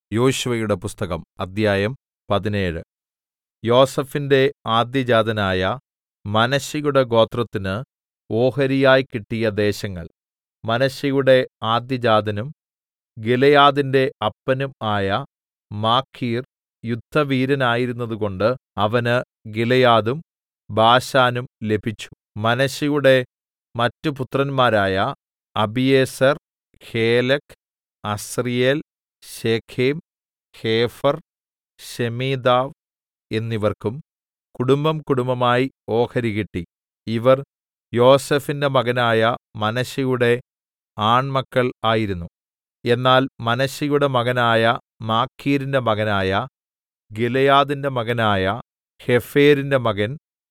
യോശുവയുടെ പുസ്തകം അദ്ധ്യായം പതിനേഴ് യോസേഫിന്റെ ആദ്യജാതനായ മനശ്ശെയുടെ ഗോത്രത്തിന് ഓഹരിയായി കിട്ടിയ ദേശങ്ങൾ മനശ്ശെയുടെ ആദ്യജാതനും ഗിലെയാദിന്റെ അപ്പനും ആയ മാഖീർ യുദ്ധവീരനായിരുന്നതുകൊണ്ട് അവന് ഗിലെയാദും ബാശാനും ലഭിച്ചു മനശ്ശെയുടെ മറ്റ് പുത്രന്മാരായ അബീയേസെർ ഹേലെക് അസ്രീയേൽ ശെഖേം ഹേഫെർ ശെമീദാവ് എന്നിവർക്കും കുടുംബംകുടുംബമായി ഓഹരി കിട്ടി ഇവർ യോസേഫിന്റെ മകനായ മനശ്ശെയുടെ ആൺമക്കൾ ആയിരുന്നു എന്നാൽ മനശ്ശെയുടെ മകനായ മാഖീരിന്റെ മകനായ ഗിലെയാദിന്റെ മകനായ ഹേഫെരിന്റെ മകൻ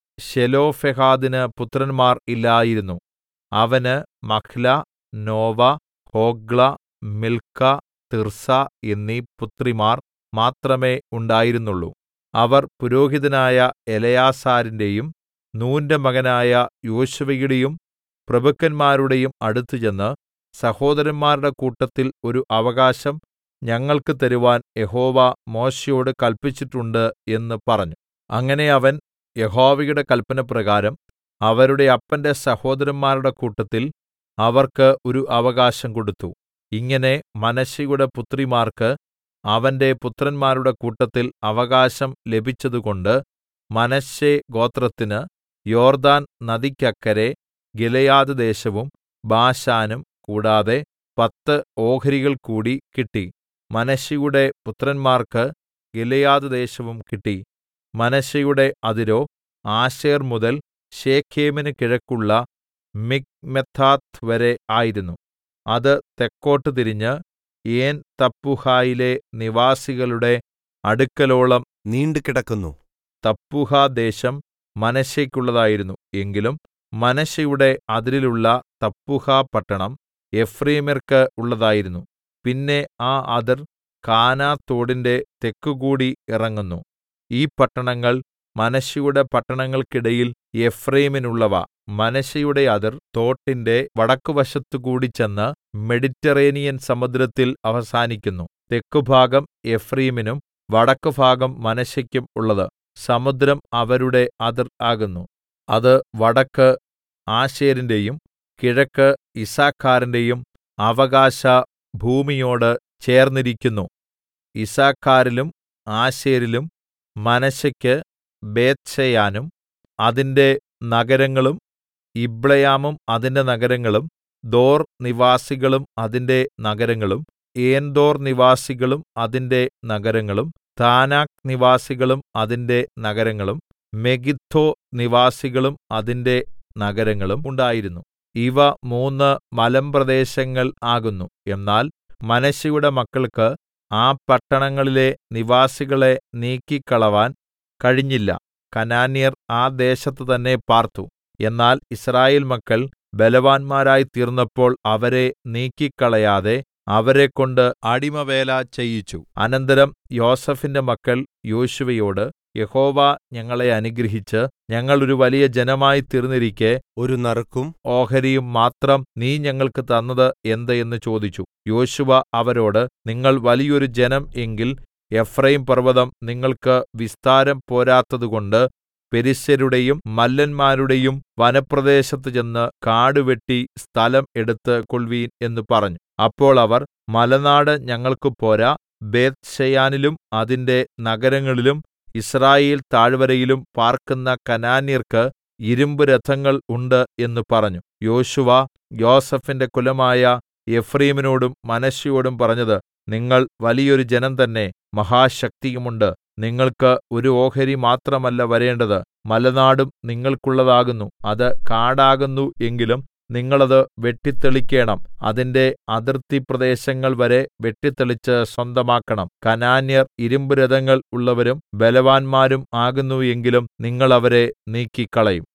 ശെലോഫെഹാദിന് പുത്രന്മാർ ഇല്ലായിരുന്നു അവന് Mahlah Noah Hoglah Milcah Tirzah എന്നീ പുത്രിമാർ മാത്രമേ ഉണ്ടായിരുന്നുള്ളൂ അവർ പുരോഹിതനായ എലെയാസാരിന്റെയും നൂന്റെ മകനായ യോശുവയുടെയും പ്രഭുക്കന്മാരുടെയും അടുത്തുചെന്ന് സഹോദരന്മാരുടെ കൂട്ടത്തിൽ ഒരു അവകാശം ഞങ്ങൾക്ക് തരുവാൻ യഹോവ മോശെയോട് കല്പിച്ചിട്ടുണ്ട് എന്ന് പറഞ്ഞു അങ്ങനെ അവൻ യഹോവയുടെ കല്പനപ്രകാരം അവരുടെ അപ്പന്റെ സഹോദരന്മാരുടെ കൂട്ടത്തിൽ അവർക്ക് ഒരു അവകാശം കൊടുത്തു ഇങ്ങനെ മനശ്ശെയുടെ പുത്രിമാർക്ക് അവന്റെ പുത്രന്മാരുടെ കൂട്ടത്തിൽ അവകാശം ലഭിച്ചതുകൊണ്ട് മനശ്ശെ ഗോത്രത്തിന് യോർദ്ദാൻ നദിക്കക്കരെ ഗിലെയാദ് ദേശവും ബാശാനും കൂടാതെ പത്ത് ഓഹരികൾ കൂടി കിട്ടി മനശ്ശെയുടെ പുത്രന്മാർക്ക് ഗിലെയാദ് ദേശവും കിട്ടി മനശ്ശെയുടെ അതിരോ ആശേർ മുതൽ ശെഖേമിന് കിഴക്കുള്ള മിഖ്മെഥാത്ത് വരെ ആയിരുന്നു അത് തെക്കോട്ട് തിരിഞ്ഞ് ഏൻ തപ്പൂഹയിലെ നിവാസികളുടെ അടുക്കലോളം നീണ്ടുകിടക്കുന്നു തപ്പൂഹ ദേശം മനശ്ശെക്കുള്ളതായിരുന്നു എങ്കിലും മനശ്ശെയുടെ അതിരിലുള്ള തപ്പൂഹ പട്ടണം എഫ്രയീമ്യർക്ക് ഉള്ളതായിരുന്നു പിന്നെ ആ അതിർ കാനാ തോടിന്റെ തെക്കുകൂടി ഇറങ്ങുന്നു ഈ പട്ടണങ്ങൾ മനശ്ശെയുടെ പട്ടണങ്ങൾക്കിടയിൽ എഫ്രയീമിനുള്ളവ മനശ്ശെയുടെ അതിർ തോട്ടിന്റെ വടക്കുവശത്തുകൂടി ചെന്ന് മെഡിറ്ററേനിയൻ സമുദ്രത്തിൽ അവസാനിക്കുന്നു തെക്കുഭാഗം എഫ്രയീമിനും വടക്കുഭാഗം മനശ്ശെക്കും ഉള്ളത് സമുദ്രം അവരുടെ അതിർ ആകുന്നു അത് വടക്ക് ആശേരിന്റെയും കിഴക്ക് യിസ്സാഖാരിന്റെയും അവകാശ ഭൂമിയോട് ചേർന്നിരിക്കുന്നു യിസ്സാഖാരിലും ആശേരിലും മനശ്ശെക്ക് ബേത്ത്ശെയാനും അതിന്റെ നഗരങ്ങളും ഇബ്ളെയാമും അതിന്റെ നഗരങ്ങളും ദോർ നിവാസികളും അതിന്റെ നഗരങ്ങളും ഏൻദോർ നിവാസികളും അതിന്റെ നഗരങ്ങളും താനാക്ക് നിവാസികളും അതിന്റെ നഗരങ്ങളും മെഗിദ്ദോ നിവാസികളും അതിന്റെ നഗരങ്ങളും ഉണ്ടായിരുന്നു ഇവ മൂന്ന് മലമ്പ്രദേശങ്ങൾ ആകുന്നു എന്നാൽ മനശ്ശെയുടെ മക്കൾക്ക് ആ പട്ടണങ്ങളിലെ നിവാസികളെ നീക്കിക്കളവാൻ കഴിഞ്ഞില്ല കനാന്യർ ആ ദേശത്ത് തന്നെ പാർത്തു എന്നാൽ യിസ്രായേൽ മക്കൾ ബലവാന്മാരായി തീർന്നപ്പോൾ അവരെ നീക്കിക്കളയാതെ അവരെക്കൊണ്ട് അടിമവേല ചെയ്യിച്ചു അനന്തരം യോസേഫിന്റെ മക്കൾ യോശുവയോട് യഹോവ ഞങ്ങളെ അനുഗ്രഹിച്ച് ഞങ്ങൾ ഒരു വലിയ ജനമായി തീർന്നിരിക്കെ ഒരു നറുക്കും ഓഹരിയും മാത്രം നീ ഞങ്ങൾക്ക് തന്നത് എന്ത് എന്ന് ചോദിച്ചു യോശുവ അവരോട് നിങ്ങൾ വലിയൊരു ജനം എങ്കിൽ എഫ്രയീം പർവ്വതം നിങ്ങൾക്ക് വിസ്താരം പോരാത്തതുകൊണ്ട് പെരിസ്യരുടെയും മല്ലന്മാരുടെയും വനപ്രദേശത്ത് ചെന്ന് കാടുവെട്ടി സ്ഥലം എടുത്ത് കൊൾവീൻ എന്ന് പറഞ്ഞു അപ്പോൾ അവർ മലനാട് ഞങ്ങൾക്ക് പോരാ ബേത്ത്ശെയാനിലും അതിന്റെ നഗരങ്ങളിലും യിസ്രായേൽ താഴ്വരയിലും പാർക്കുന്ന കനാന്യർക്ക് ഇരുമ്പ് രഥങ്ങൾ ഉണ്ട് എന്ന് പറഞ്ഞു യോശുവ യോസേഫിന്റെ കുലമായ എഫ്രയീമിനോടും മനശ്ശെയോടും പറഞ്ഞത് നിങ്ങൾ വലിയൊരു ജനം തന്നെ മഹാശക്തിയുമുണ്ട് നിങ്ങൾക്ക് ഒരു ഓഹരി മാത്രമല്ല വരേണ്ടത് മലനാടും നിങ്ങൾക്കുള്ളതാകുന്നു അത് കാടാകുന്നു എങ്കിലും നിങ്ങളത് വെട്ടിത്തെളിക്കേണം അതിന്റെ അതിർത്തി പ്രദേശങ്ങൾ വരെ വെട്ടിത്തെളിച്ച് സ്വന്തമാക്കണം കനാന്യർ ഇരുമ്പ് രഥങ്ങൾ ഉള്ളവരും ബലവാന്മാരും ആകുന്നു എങ്കിലും നിങ്ങൾ അവരെ നീക്കിക്കളയും